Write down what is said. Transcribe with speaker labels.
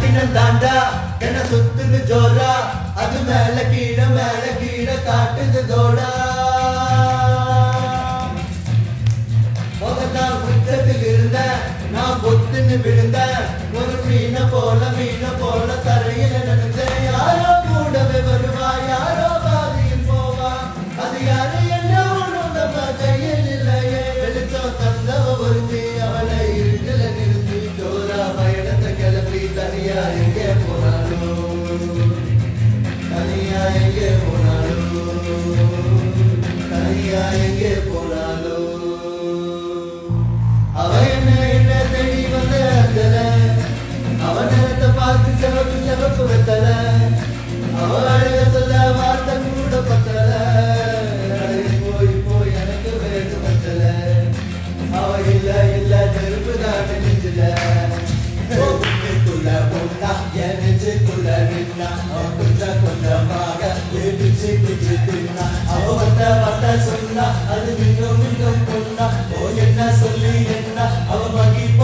Speaker 1: ராட்டினம் தாண்டா என்ன சுத்துது ஜோரா அது மேல கீழே மேல கீழே காட்டுது தோடா முதல் நாள் உச்சத்தில் இருந்த நான் பொத்துன்னு விழுந்தேன் ஒரு மீன போல மீன போல தரையில நடந்தேன் யாரோ கூடவே வருவா யாரோ பாதியில் போவா அது யாரு என்ன ஒண்ணும் நம்ம கையில் இல்லையே வெளிச்சம் தந்தவ ஒருத்தி அவளை இருட்டுல நிறுத்தி ஜோரா பயணத்தை கிளப்பி தனியா எங்கே போனாலோ தனியா எங்கே போனாலோ தனியா எங்கே போனாலோ அவ என்ன என்ன தேடி வந்த அந்தல அவ நேரத்தை பார்த்து செவப்பு செவப்பு வெத்தல அவ அழக சொல்ல வார்த்தை கூட பத்தல அழகு போய் போய் எனக்கு வேறு பத்தல அவ இல்ல இல்ல நெருப்பு தான் நெஞ்சில நெஞ்சுக்குள்ள பொண்ணா என் நெஞ்சுக்குள்ள நின்னா அவ கொஞ்சம் கொஞ்சமாக பிடிச்சு பிடிச்சு தின்னா அவ வந்த வந்த சொன்னா அது மின்னும் மின்னும் பொண்ணா ஓ என்ன சொல்லி என்ன அவ மகி